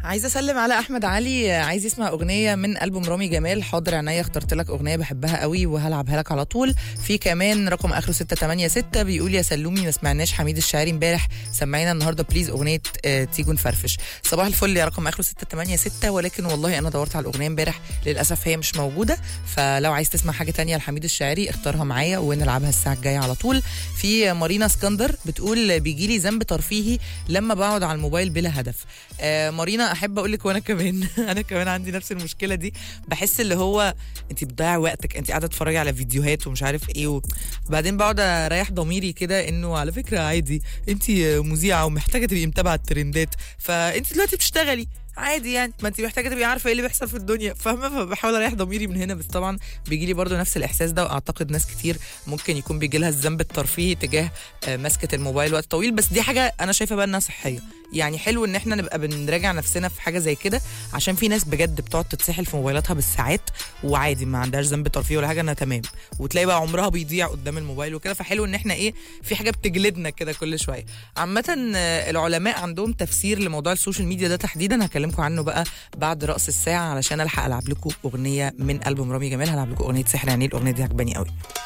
عايزه اسلم على احمد علي عايز يسمع اغنيه من البوم رامي جمال حاضر عينيا اخترت لك اغنيه بحبها قوي وهلعبها لك على طول في كمان رقم اخره 686 بيقول يا سلومي ما سمعناش حميد الشاعري امبارح سمعينا النهارده بليز اغنيه آه، تيجو نفرفش صباح الفل يا رقم اخره 686 ولكن والله انا دورت على الاغنيه امبارح للاسف هي مش موجوده فلو عايز تسمع حاجه تانية لحميد الشاعري اختارها معايا ونلعبها الساعه الجايه على طول في مارينا اسكندر بتقول بيجي لي ذنب ترفيهي لما بقعد على الموبايل بلا هدف آه مارينا احب اقول لك وانا كمان انا كمان عندي نفس المشكله دي بحس اللي هو انت بتضيع وقتك انت قاعده تتفرجي على فيديوهات ومش عارف ايه وبعدين بقعد اريح ضميري كده انه على فكره عادي انت مذيعه ومحتاجه تبقي متابعه الترندات فانت دلوقتي بتشتغلي عادي يعني ما انت محتاجه تبقي عارفه ايه اللي بيحصل في الدنيا فاهمه فبحاول اريح ضميري من هنا بس طبعا بيجي لي برضو نفس الاحساس ده واعتقد ناس كتير ممكن يكون بيجي لها الذنب الترفيهي تجاه آه، مسكه الموبايل وقت طويل بس دي حاجه انا شايفه بقى انها صحيه يعني حلو ان احنا نبقى بنراجع نفسنا في حاجه زي كده عشان في ناس بجد بتقعد تتسحل في موبايلاتها بالساعات وعادي ما عندهاش ذنب ترفيهي ولا حاجه انها تمام وتلاقي بقى عمرها بيضيع قدام الموبايل وكده فحلو ان احنا ايه في حاجه بتجلدنا كده كل شويه عامه آه، العلماء عندهم تفسير لموضوع السوشيال ميديا ده تحديدا هكلمكم عنه بقى بعد راس الساعه علشان الحق العب لكم اغنيه من البوم رامي جمال هلعب لكم اغنيه سحر عينيه الاغنيه دي عجباني قوي